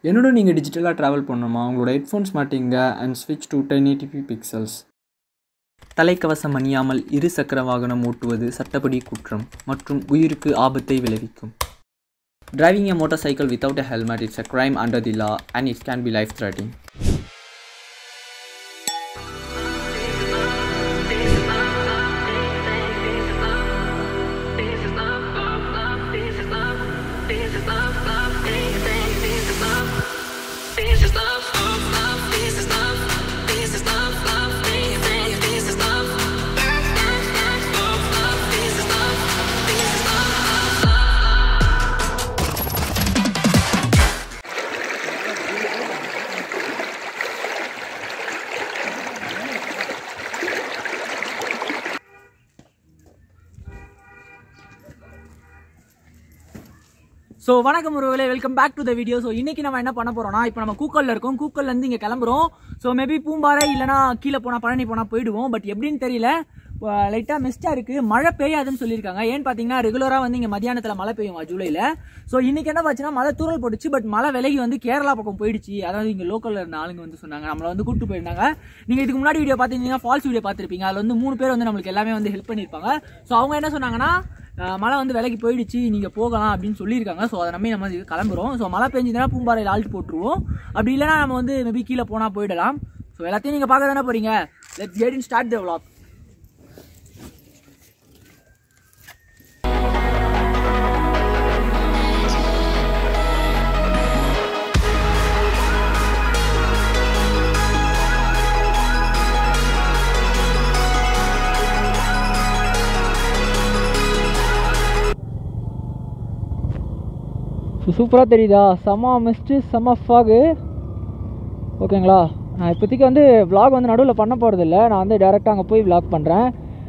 என்னோட நீங்கள் டிஜிட்டலாக ட்ராவல் பண்ணணுமா உங்களோட ஹெட்ஃபோன்ஸ் மாட்டிங்க அண்ட் ஸ்விட்ச் டு டென் எயிட்டிபி பிக்சல்ஸ் தலைக்கவசம் அணியாமல் இரு சக்கர வாகனம் ஓட்டுவது சட்டப்படி குற்றம் மற்றும் உயிருக்கு ஆபத்தை விளைவிக்கும் Driving a motorcycle without a helmet is a crime under the law and it can be life threatening. So வணக்கம் உறவுகளே welcome back to the video so இன்னைக்கு நம்ம என்ன பண்ண போறோம்னா இப்போ நம்ம கூக்கல்ல இருக்கோம் கூக்கல்ல இருந்து இங்கே கிளம்புறோம் ஸோ மேபி பூம்பாறை இல்லைனா கீழே போனால் பழனி போனால் போயிடுவோம் பட் எப்படின்னு தெரியல லைட்டாக மிஸ்டா இருக்கு மழை பெய்யாதுன்னு சொல்லியிருக்காங்க ஏன்னு பார்த்தீங்கன்னா ரெகுலராக வந்து இங்கே மத்தியானத்தில் மழை பெய்யும் ஜூலையில் ஸோ இன்னைக்கு என்ன பாச்சுன்னா மழை தூரல் போட்டுச்சு பட் மழை விலகி வந்து கேரளா பக்கம் போயிடுச்சு அதாவது இங்கே லோக்கலில் இருந்த ஆளுங்க வந்து சொன்னாங்க நம்மளை வந்து கூப்பிட்டு போயிருந்தாங்க நீங்கள் இதுக்கு முன்னாடி வீடியோ பார்த்துருந்தீங்கன்னா ஃபால்ஸ் வீடியோ பார்த்துருப்பீங்க அதில் வந்து மூணு பேர் வந்து நம்மளுக்கு எல்லாமே வந்து ஹெல்ப் பண்ணியிருப்பாங்க ஸோ அவங்க என்ன சொன்னாங்கன்னா அஹ் மழை வந்து விலைக்கு போயிடுச்சு நீங்கள் போகலாம் அப்படின்னு சொல்லியிருக்காங்க ஸோ அதை நம்பி நம்ம இது கிளம்புறோம் ஸோ மழை பெஞ்சதுன்னா பூம்பாறையில் ஆல்ட் போட்டுருவோம் அப்படி இல்லைனா நம்ம வந்து மேபி கீழே போனால் போயிடலாம் ஸோ எல்லாத்தையும் நீங்கள் பார்க்க தானே போகிறீங்க let's get in start the vlog so சூப்பராக தெரியுதா செம மிஸ்ட்டு செம ஃபாகு ஓகேங்களா நான் இப்போதைக்கு வந்து vlog வந்து நடுவில் பண்ண போகிறதில்ல நான் வந்து டேரெக்டாக அங்கே போய் vlog பண்ணுறேன்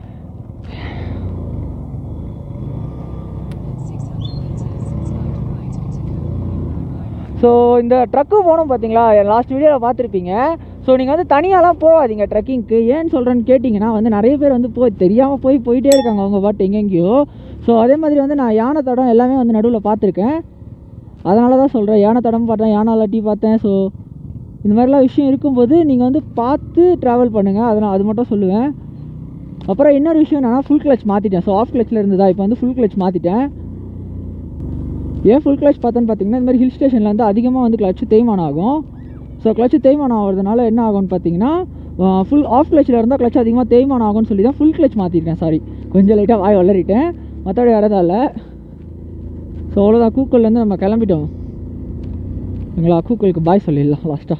ஸோ இந்த ட்ரக்கு போனோம் பார்த்தீங்களா லாஸ்ட் வீடியோவில் பார்த்துருப்பீங்க ஸோ நீங்கள் வந்து தனியாலாம் போகாதீங்க ட்ரக்கிங்க்கு ஏன்னு சொல்கிறேன்னு கேட்டிங்கன்னா வந்து நிறைய பேர் வந்து போய் தெரியாமல் போய் போயிட்டே இருக்காங்க அவங்க பாட்டு எங்கெங்கேயோ ஸோ அதே மாதிரி வந்து நான் யானை தடம் எல்லாமே வந்து நடுவில் பார்த்துருக்கேன் அதனால தான் சொல்கிறேன் யானை தடம் பார்த்தேன் யானை லட்டி பார்த்தேன் ஸோ இந்த மாதிரிலாம் விஷயம் இருக்கும்போது நீங்கள் வந்து பார்த்து ட்ராவல் பண்ணுங்கள் அதை நான் அது மட்டும் சொல்லுவேன் அப்புறம் இன்னொரு விஷயம் என்னன்னா ஃபுல் கிளச் மாற்றிட்டேன் ஸோ ஆஃப் கிளச்சில் இருந்ததா இப்போ வந்து ஃபுல் கிளச் மாற்றிட்டேன் ஏன் ஃபுல் கிளச் பார்த்தேன்னு பார்த்தீங்கன்னா இந்த மாதிரி ஹில் ஸ்டேஷனில் வந்து அதிகமாக வந்து கிளச்சு தேய்மானம் ஆகும் ஸோ கிளச்சு தேய்மானம் ஆகிறதுனால என்ன ஆகும்னு பார்த்தீங்கன்னா ஃபுல் ஆஃப் கிளச்சில் இருந்தால் கிளச் அதிகமாக தேய்மானம் ஆகும்னு சொல்லி தான் ஃபுல் கிளச் மாற்றிருக்கேன் சாரி கொஞ்சம் லைட்டாக வாய் வளரிட்டேன் மற்றபடி வரதா இல்லை ஸோ அவ்வளோதான் கூக்கல்லேருந்து நம்ம கிளம்பிட்டோம் எங்களா கூக்கலுக்கு பாய் சொல்லிடலாம் லாஸ்ட்டாக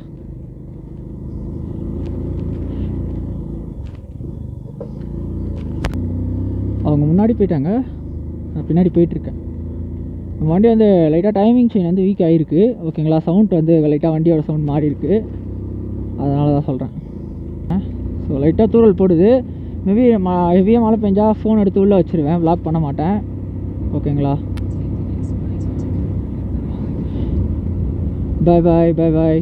அவங்க முன்னாடி போயிட்டாங்க நான் பின்னாடி போயிட்டுருக்கேன் நம்ம வண்டி வந்து லைட்டாக டைமிங் செயின் வந்து வீக் ஆகிருக்கு ஓகேங்களா சவுண்ட் வந்து லைட்டாக வண்டியோட சவுண்ட் மாறி இருக்கு அதனால தான் சொல்கிறேன் ஸோ லைட்டாக தூரல் போடுது மேபி ம ஹெவியாக மழை பெஞ்சா ஃபோன் எடுத்து உள்ளே வச்சுருவேன் vlog பண்ண மாட்டேன் ஓகேங்களா bye bye bye bye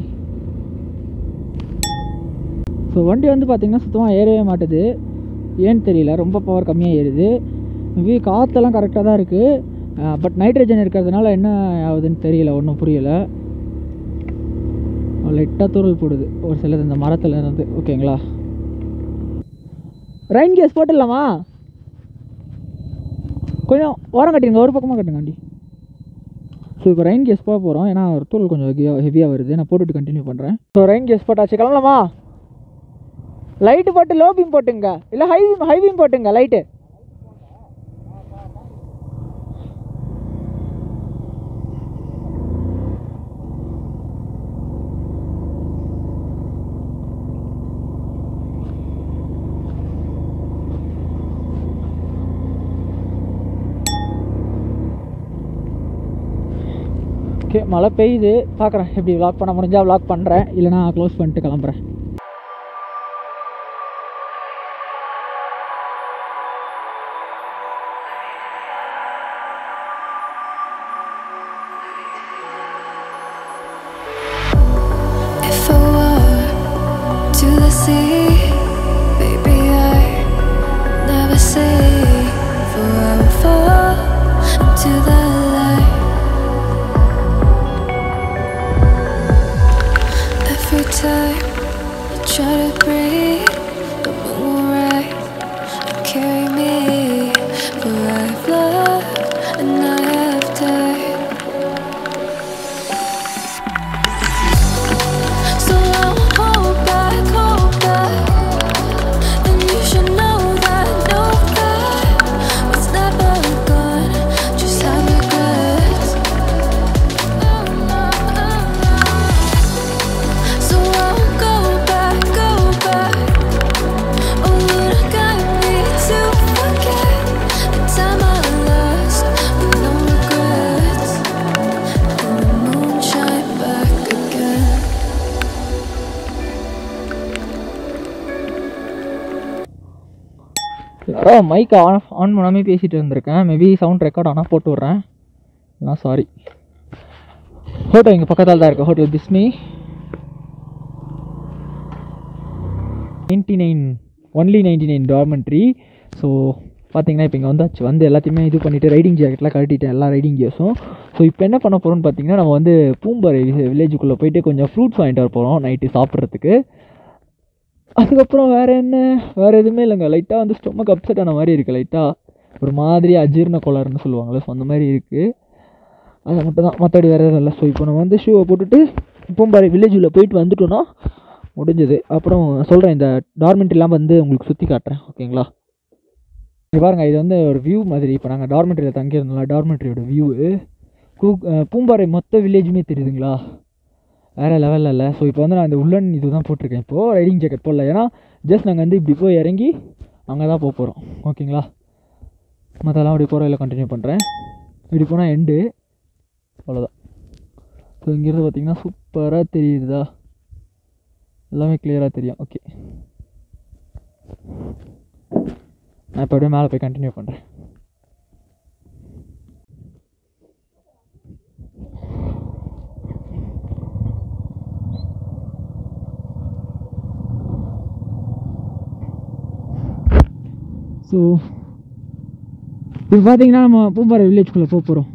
so வண்டி வந்து பார்த்திங்கன்னா சுத்தமாக ஏறவே மாட்டுது ஏன்னு தெரியல ரொம்ப பவர் கம்மியாக ஏறுது மேபி காற்றெல்லாம் கரெக்டாக தான் இருக்குது பட் நைட்ரஜன் இருக்கிறதுனால என்ன ஆகுதுன்னு தெரியல ஒன்றும் புரியலை லைட்டாக தூரல் போடுது ஒரு சிலது இந்த மரத்தில் இருந்து ஓகேங்களா ரைன் கேஸ் போட்டுடலாமா கொஞ்சம் ஓரம் கட்டிடுங்க ஒரு பக்கமாக கட்டுங்க வண்டி ஸோ இப்போ ரெயின் கேஸ் போக போகிறோம் ஏன்னா ஒரு தூள் கொஞ்சம் ஹெவியாக ஹெவியாக வருது நான் போட்டுட்டு கண்டினியூ பண்ணுறேன் ஸோ ரெயின் கேஸ் போட்டாச்சு கிளம்பலாமா லைட்டு போட்டு லோ பீம் போட்டுங்க இல்லை ஹை பீம் ஹை பீம் போட்டுங்க லைட்டு ஓகே மழை பெய்யுது பார்க்குறேன் எப்படி vlog பண்ண முடிஞ்சா vlog பண்ணுறேன் இல்லைனா க்ளோஸ் பண்ணிட்டு கிளம்புறேன் If I were to the sea, baby, I never say for I will fall into the light. Oh mic on on பண்ணாமே பேசிகிட்டு இருந்திருக்கேன் மேபி சவுண்ட் ரெக்கார்ட் ஆனால் போட்டு விட்றேன் நான் சாரி ஹோட்டல் இங்கே பக்கத்தில் தான் இருக்குது hotel Bismi ninety nine only ninety nine dormitory so பார்த்தீங்கன்னா இப்போ இங்கே வந்தாச்சு வந்து எல்லாத்தையுமே இது பண்ணிவிட்டு ரைடிங் ஜாக்கெட்லாம் கழட்டிட்டேன் எல்லா ரைடிங் கியர்ஸும் ஸோ இப்போ என்ன பண்ண போகிறோம்னு பார்த்தீங்கன்னா நம்ம வந்து பூம்பாறை வில்லேஜுக்குள்ளே போயிட்டு கொஞ்சம் ஃப்ரூட்ஸ் வாங்கிட்டு வர போகிறோம் நைட்டு சாப்பிட்றதுக்கு அதுக்கப்புறம் வேறு என்ன வேறு எதுவுமே இல்லைங்க லைட்டாக வந்து ஸ்டொமக் அப்செட் ஆன மாதிரி இருக்குது லைட்டாக ஒரு மாதிரி அஜீர்ண கோளாறுன்னு சொல்லுவாங்கள்ல ஸோ அந்த மாதிரி இருக்குது அது மட்டும் தான் மற்றபடி வேறு எதுவும் இல்லை ஸோ இப்போ நம்ம வந்து ஷூவை போட்டுட்டு பூம்பாறை வில்லேஜ் உள்ள போயிட்டு வந்துட்டோன்னா முடிஞ்சது அப்புறம் சொல்கிறேன் இந்த டார்மெண்ட்ரிலாம் வந்து உங்களுக்கு சுற்றி காட்டுறேன் ஓகேங்களா இங்க பாருங்க இது வந்து ஒரு வியூ மாதிரி இப்போ நாங்கள் டார்மெண்ட்ரியில் தங்கியிருந்தோம்ல டார்மெண்ட்ரியோட வியூ கூ அஹ் பூம்பாறை மொத்த வில்லேஜுமே தெரியுதுங்களா வேறு லெவலில் இல்லை ஸோ இப்போ வந்து நான் இந்த உள்ளன் இது தான் போட்டிருக்கேன் இப்போது ரைடிங் ஜாக்கெட் போடல ஏன்னா ஜஸ்ட் நாங்கள் வந்து இப்படி போய் இறங்கி அங்கே தான் போக போகிறோம் ஓகேங்களா மற்றெல்லாம் அப்படி போகிற வழியில் கண்டினியூ பண்ணுறேன் இப்படி போனால் எண்டு அவ்வளோதான் ஸோ இங்கேருந்து பார்த்தீங்கன்னா சூப்பராக தெரியுதா எல்லாமே கிளியராக தெரியும் ஓகே நான் இப்போ அப்படியே மேலே போய் கண்டினியூ பண்ணுறேன் ஸோ இப்போ பார்த்தீங்கன்னா நம்ம பூம்பாறை வில்லேஜ்குள்ளே போக போகிறோம்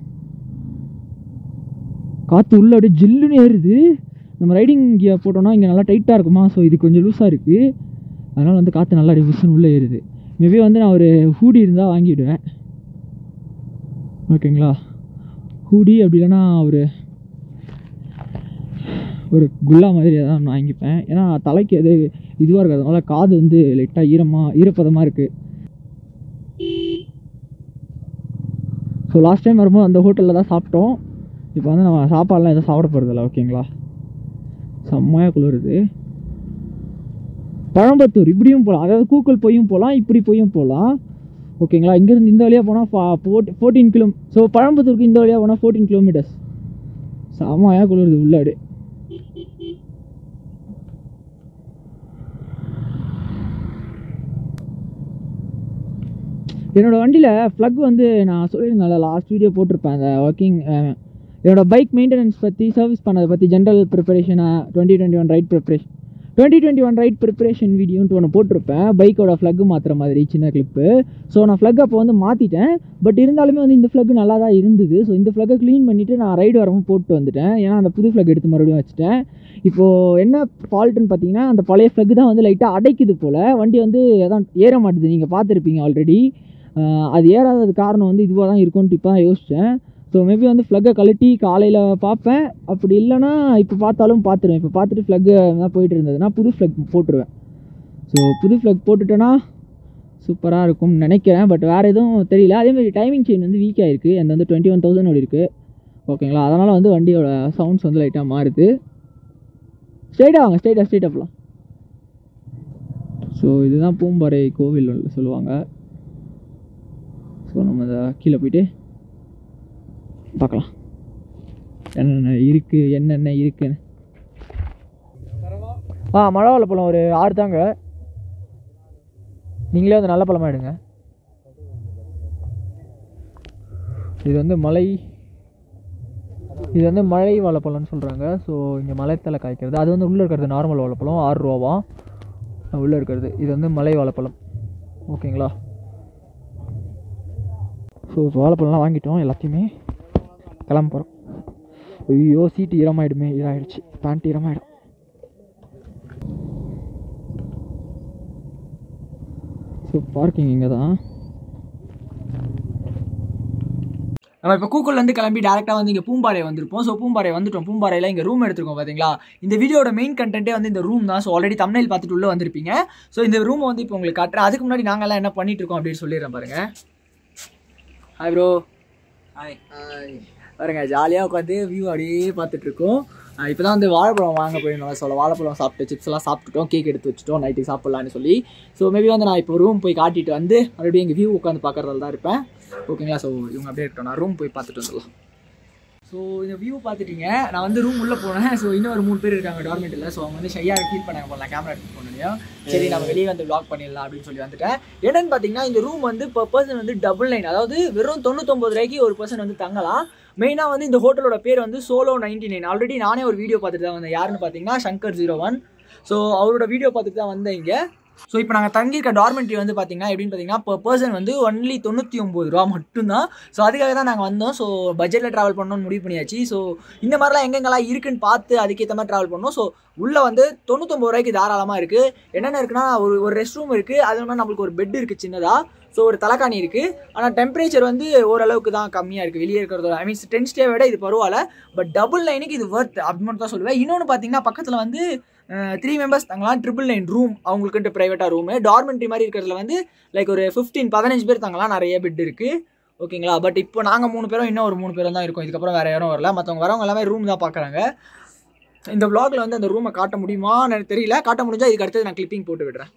காற்று உள்ள அப்படியே ஜில்லுன்னு ஏறுது நம்ம ரைடிங் கியர் போட்டோம்னா இங்கே நல்லா டைட்டாக இருக்குமா ஸோ இது கொஞ்சம் லூஸாக இருக்குது அதனால் வந்து காற்று நல்லா அப்படியே விசுன்னு உள்ளே ஏறுது மேபி வந்து நான் ஒரு ஹூடி இருந்தால் வாங்கிவிடுவேன் ஓகேங்களா ஹூடி அப்படி இல்லைன்னா ஒரு ஒரு குல்லா மாதிரி ஏதாவது ஒன்று வாங்கிப்பேன் ஏன்னா தலைக்கு அது இதுவாக இருக்கிறதுனால காது வந்து லைட்டாக ஈரமாக ஈரப்பதமாக இருக்குது ஸோ லாஸ்ட் டைம் வரும்போது அந்த ஹோட்டலில் தான் சாப்பிட்டோம் இப்போ வந்து நம்ம சாப்பாடெலாம் எதுவும் சாப்பிட போகிறதில்ல ஓகேங்களா செம்மையாக குளிருது பழம்பத்தூர் இப்படியும் போகலாம் அதாவது கூக்கல் போயும் போகலாம் இப்படி போயும் போகலாம் ஓகேங்களா இங்கேருந்து இந்த வழியாக போனால் ஃபா ஃபோர்டீன் கிலோ ஸோ பழம்பத்தூருக்கு இந்த வழியாக போனால் ஃபோர்டீன் கிலோமீட்டர்ஸ் செம்மையாக குளிருது உள்ளாடு என்னோட வண்டியில் ஃப்ளக் வந்து நான் சொல்லியிருந்தேன்ல லாஸ்ட் வீடியோ போட்டிருப்பேன் அந்த ஒர்க்கிங் என்னோட பைக் மெயின்டெனன்ஸ் பற்றி சர்வீஸ் பண்ணதை பற்றி ஜென்ரல் ப்ரிப்பரேஷனாக twenty twenty one ride preparation twenty twenty one ride preparation வீடியோன்ட்டு ஒன்று போட்டிருப்பேன் பைக்கோட ஃப்ளக்கு மாற்றுற மாதிரி சின்ன கிளிப்பு ஸோ நான் ஃப்ளக் அப்போ வந்து மாற்றிட்டேன் பட் இருந்தாலுமே வந்து இந்த ஃப்ளக் நல்லா தான் இருந்தது ஸோ இந்த ஃப்ளக்கை க்ளீன் பண்ணிவிட்டு நான் ரைடு வரவும் போட்டு வந்துட்டேன் ஏன்னா அந்த புது ஃப்ளக் எடுத்து மறுபடியும் வச்சுட்டேன் இப்போது என்ன ஃபால்ட்டுன்னு பார்த்தீங்கன்னா அந்த பழைய ஃப்ளக் தான் வந்து லைட்டாக அடைக்குது போல் வண்டி வந்து அதான் ஏற மாட்டுது நீங்கள் பார்த்துருப்பீங்க ஆல்ரெடி அது ஏறாதது காரணம் வந்து இதுவாக தான் இருக்கும்னு இப்போ தான் யோசித்தேன் ஸோ மேபி வந்து ஃப்ளக்கை கழட்டி காலையில் பார்ப்பேன் அப்படி இல்லைன்னா இப்போ பார்த்தாலும் பார்த்துருவேன் இப்போ பார்த்துட்டு ஃப்ளக்கு தான் போயிட்டு இருந்ததுன்னா புது ஃப்ளக் போட்டுருவேன் ஸோ புது ஃப்ளக் போட்டுட்டேன்னா சூப்பராக இருக்கும்னு நினைக்கிறேன் பட் வேறு எதுவும் தெரியல அதேமாதிரி டைமிங் செயின் வந்து வீக் ஆகிருக்கு அந்த வந்து டுவெண்ட்டி ஒன் தௌசண்ட் ஓடி இருக்குது ஓகேங்களா அதனால் வந்து வண்டியோட சவுண்ட்ஸ் வந்து லைட்டாக மாறுது ஸ்ட்ரைட்டாக வாங்க ஸ்ட்ரைட்டாக ஸ்ட்ரைட்டாக போகலாம் ஸோ இதுதான் பூம்பாறை கோவில் சொல்லுவாங்க ஸோ நம்ம அதை கீழே போயிட்டு பார்க்கலாம் என்னென்ன இருக்குது என்னென்ன இருக்குன்னு ஆ மழை பழம் ஒரு ஆறு தாங்க நீங்களே வந்து நல்ல பழமாக எடுங்க இது வந்து மலை இது வந்து மழை வாழைப்பழம்னு சொல்கிறாங்க ஸோ இங்கே மலைத்தலை காய்க்கிறது அது வந்து உள்ளே இருக்கிறது நார்மல் வாழைப்பழம் ஆறு ரூபாவா உள்ளே இருக்கிறது இது வந்து மலை வாழைப்பழம் ஓகேங்களா ஸோ வாழைப்பழம்லாம் வாங்கிட்டோம் எல்லாத்தையுமே கிளம்ப போகிறோம் ஐயோ சீட்டு ஈரமாயிடுமே ஈராயிடுச்சு பேண்ட் ஈரமாயிடும் ஸோ பார்க்கிங் இங்கே தான் நம்ம இப்போ கூக்குள்லேருந்து கிளம்பி டேரெக்டாக வந்து இங்கே பூம்பாறை வந்திருப்போம் ஸோ பூம்பாறை வந்துட்டோம் பூம்பாறையில் இங்கே ரூம் எடுத்திருக்கோம் பார்த்தீங்களா இந்த வீடியோட மெயின் கண்டென்ட்டே வந்து இந்த ரூம் தான் ஸோ ஆல்ரெடி தமிழில் பார்த்துட்டு உள்ளே வந்திருப்பீங்க ஸோ இந்த ரூமை வந்து இப்போ உங்களுக்கு காட்டுறேன் அதுக்கு முன்னாடி நாங்கள்லாம் என்ன பண்ணிட்டு இருக்கோம் அப்படின்னு சொல்லிடுறேன் பாருங்க ஹாய் ப்ரோ ஹாய் பாருங்க ஜாலியாக உட்காந்து வியூ அப்படியே பார்த்துட்டு இருக்கோம் இப்போ தான் வந்து வாழைப்பழம் வாங்க போயிருந்தோம் சொல்ல வாழைப்பழம் சாப்பிட்டு சிப்ஸ் எல்லாம் சாப்பிட்டுட்டோம் கேக் எடுத்து வச்சுட்டோம் நைட்டுக்கு சாப்பிட்லான்னு சொல்லி ஸோ மேபி வந்து நான் இப்போ ரூம் போய் காட்டிட்டு வந்து மறுபடியும் எங்கள் வியூ உட்காந்து பார்க்குறதுல தான் இருப்பேன் ஓகேங்களா ஸோ இவங்க அப்படியே இருக்கட்டும் நான் ரூம் போய் பார்த்துட்டு வந்துடலாம் ஸோ இந்த வியூ பார்த்துட்டீங்க நான் வந்து ரூம் உள்ளே போனேன் ஸோ இன்னும் ஒரு மூணு பேர் இருக்காங்க டார்மெண்ட்டில் ஸோ அவங்க வந்து ஷையாக ஃபீல் பண்ணாங்க போல கேமரா எடுத்து போனோம் சரி நம்ம வெளியே வந்து வ்ளாக் பண்ணிடலாம் அப்படின்னு சொல்லி வந்துட்டேன் என்னன்னு பார்த்தீங்கன்னா இந்த ரூம் வந்து per பர்சன் வந்து டபுள் நைன் அதாவது வெறும் தொண்ணூத்தொம்பது ரூபாய்க்கு ஒரு பர்சன் வந்து தங்கலாம் மெயினாக வந்து இந்த ஹோட்டலோட பேர் வந்து சோலோ நைன்டி நைன் ஆல்ரெடி நானே ஒரு வீடியோ பார்த்துட்டு தான் வந்தேன் யாருன்னு பார்த்தீங்கன்னா சங்கர் ஜீரோ ஒன் ஸோ அவரோட வீடியோ பார்த்துட்டு தான் வந்தேன் இங்கே ஸோ இப்போ நாங்கள் தங்கியிருக்க டார்மெண்ட்ரி வந்து பார்த்தீங்கன்னா எப்படின்னு பார்த்தீங்கன்னா per பர்சன் வந்து ஒன்லி தொண்ணூற்றி ஒம்பது ரூபா மட்டும்தான் ஸோ அதுக்காக தான் நாங்கள் வந்தோம் ஸோ பட்ஜெட்டில் ட்ராவல் பண்ணணும்னு முடிவு பண்ணியாச்சு ஸோ இந்த மாதிரிலாம் எங்கெங்கெல்லாம் இருக்குன்னு பார்த்து அதுக்கேற்ற மாதிரி ட்ராவல் பண்ணோம் ஸோ உள்ளே வந்து தொண்ணூத்தொம்பது ரூபாய்க்கு தாராளமாக இருக்குது என்னென்ன இருக்குன்னா ஒரு ஒரு ரெஸ்ட் ரூம் இருக்குது அது இல்லாமல் நம்மளுக்கு ஒரு பெட் இருக்குது சின்னதாக ஸோ ஒரு தலைக்காணி இருக்குது ஆனால் டெம்பரேச்சர் வந்து ஓரளவுக்கு தான் கம்மியாக இருக்குது வெளியே இருக்கிறதோட ஐ மீன்ஸ் டென் ஸ்டே விட இது பரவாயில்ல பட் டபுள் நைனுக்கு இது ஒர்த் அப்படி மட்டும் தான் சொல்லுவேன் இன்னொன்று பார்த்தீங்கன்னா பக்கத்தில் வந்து த்ரீ மெம்பர்ஸ் தங்கலாம் ட்ரிபிள் நைன் ரூம் அவங்களுக்குன்ட்டு ப்ரைவேட்டாக ரூமு டார்மெண்ட்ரி மாதிரி இருக்கிறதுல வந்து லைக் ஒரு ஃபிஃப்டீன் பதினஞ்சு பேர் தங்கலாம் நிறைய பெட் இருக்குது ஓகேங்களா பட் இப்போ நாங்கள் மூணு பேரும் இன்னும் ஒரு மூணு பேரும் தான் இருக்கோம் இதுக்கப்புறம் வேறு யாரும் வரல மற்றவங்க வரவங்க எல்லாமே ரூம் தான் பார்க்குறாங்க இந்த vlogல வந்து அந்த ரூமை காட்ட முடியுமான்னு எனக்கு தெரியல காட்ட முடிஞ்சா இதுக்கு அடுத்தது நான் கிளிப்பிங் போட்டு விடுறேன்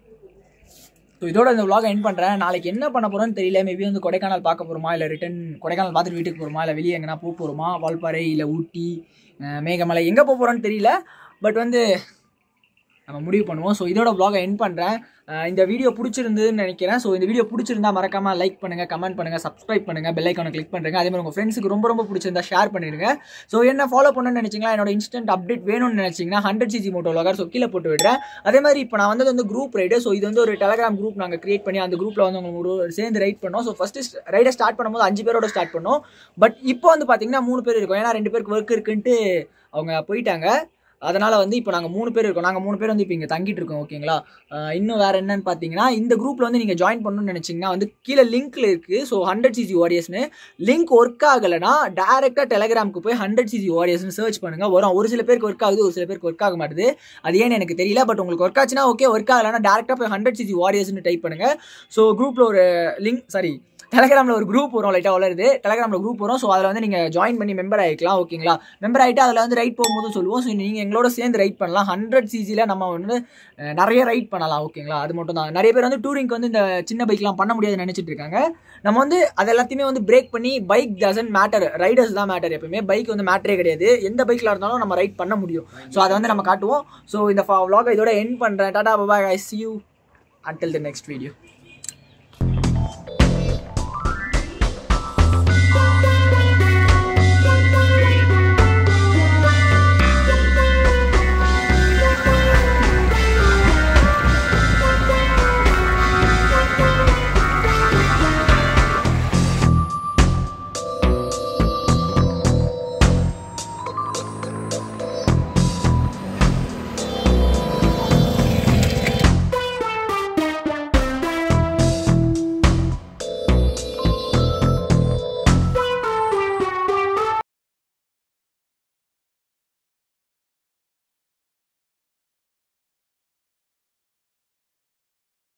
ஸோ இதோட இந்த vlog எண்ட் பண்ணுறேன் நாளைக்கு என்ன பண்ண போகிறோன்னு தெரியல மேபி வந்து கொடைக்கானல் பார்க்க போகிறோமா இல்லை ரிட்டன் கொடைக்கானல் பார்த்துட்டு வீட்டுக்கு போகிறோமா இல்லை வெளியே எங்கன்னா போக போகிறோமா வால்பாறை இல்லை ஊட்டி அஹ் மேகமலை எங்கே போக போகிறோன்னு தெரியல பட் வந்து நம்ம முடிவு பண்ணுவோம் ஸோ இதோட vlog-அ எண்ட் பண்ணுறேன் இந்த வீடியோ பிடிச்சிருந்ததுன்னு நினைக்கிறேன் ஸோ இந்த வீடியோ பிடிச்சிருந்தா மறக்காம லைக் பண்ணுங்கள் கமெண்ட் பண்ணுங்கள் சப்ஸ்கிரைப் பண்ணுங்கள் பெல் ஐக்கானை கிளிக் பண்ணுறேங்க அதே மாதிரி உங்கள் ஃப்ரெண்ட்ஸுக்கு ரொம்ப ரொம்ப பிடிச்சிருந்தா ஷேர் பண்ணிடுங்க ஸோ என்ன ஃபாலோ பண்ணணும்னு நினச்சிங்களா என்னோட இன்ஸ்டன்ட் அப்டேட் வேணும்னு நினச்சிங்கன்னா hundred CC moto vlogger so கீழே போட்டு விடுறேன் அதே மாதிரி இப்போ நான் வந்தது வந்து குரூப் ரைடு ஸோ இது வந்து ஒரு டெலகிராம் குரூப் நாங்கள் கிரியேட் பண்ணி அந்த குரூப்பில் வந்து உங்களுக்கு ஒரு சேர்ந்து ரைட் பண்ணோம் ஸோ ஃபஸ்ட்டு ரைடை ஸ்டார்ட் பண்ணும்போது அஞ்சு பேரோட ஸ்டார்ட் பண்ணோம் பட் இப்போ வந்து பார்த்தீங்கன்னா மூணு பேர் இருக்கும் ஏன்னா ரெண்டு பேருக்கு ஒர்க் இருக்குன்ட்டு அவங்க போயிட்டாங்க அதனால் வந்து இப்போ நாங்கள் மூணு பேர் இருக்கோம் நாங்கள் மூணு பேர் வந்து இப்போ இங்கே தங்கிட்டு இருக்கோம் ஓகேங்களா ஆஹ் இன்னும் வேறு என்னன்னு பார்த்தீங்கன்னா இந்த குரூப்பில் வந்து நீங்கள் ஜாயின் பண்ணணும்னு நினச்சிங்கன்னா வந்து கீழே லிங்க்ல இருக்குது ஸோ ஹண்ட்ரட் சிசி ஓடிஎஸ்னு லிங்க் ஒர்க் ஆகலைன்னா டேரெக்டாக டெலகிராமுக்கு போய் ஹண்ட்ரட் சிசி ஓடிஎஸ்னு சர்ச் பண்ணுங்கள் வரும் ஒரு சில பேருக்கு ஒர்க் ஆகுது ஒரு சில பேருக்கு ஒர்க் ஆக மாட்டுது அது ஏன்னு எனக்கு தெரியல பட் உங்களுக்கு ஒர்க் ஆச்சுன்னா ஓகே ஒர்க் ஆகலைன்னா டேரெக்டாக போய் ஹண்ட்ரட் சிசி வாரியர்ஸ்னு டைப் பண்ணுங்கள் ஸோ குரூப்பில் ஒரு லிங்க் சாரி டெலகிராமில் ஒரு குரூப் வரும் லைட்டாக வளருது டெலகிராமில் குரூப் வரும் ஸோ அதில் வந்து நீங்கள் ஜாயின் பண்ணி மெம்பர் ஆகிக்கலாம் ஓகேங்களா மெம்பர் ஆகிட்டு அதில் வந்து ரைட் போகும்போது சொல்லுவோம் ஸோ நீங்கள் எங்களோட சேர்ந்து ரைட் பண்ணலாம் ஹண்ட்ரட் சிசியில் நம்ம வந்து அஹ், நிறைய ரைட் பண்ணலாம் ஓகேங்களா அது மட்டும் தான் நிறைய பேர் வந்து டூரிங்க்கு வந்து இந்த சின்ன பைக்லாம் பண்ண முடியாதுன்னு நினச்சிட்டு இருக்காங்க நம்ம வந்து அது எல்லாத்தையுமே வந்து பிரேக் பண்ணி பைக் டசன்ட் மேட்டர் ரைடர்ஸ் தான் மேட்டர் எப்பவுமே பைக் வந்து மேட்டரே கிடையாது எந்த பைக்கில் இருந்தாலும் நம்ம ரைட் பண்ண முடியும் ஸோ அதை வந்து நம்ம காட்டுவோம் ஸோ இந்த vlog இதோட எண்ட் பண்ணுறேன் டாடா பாபா I see you until the next video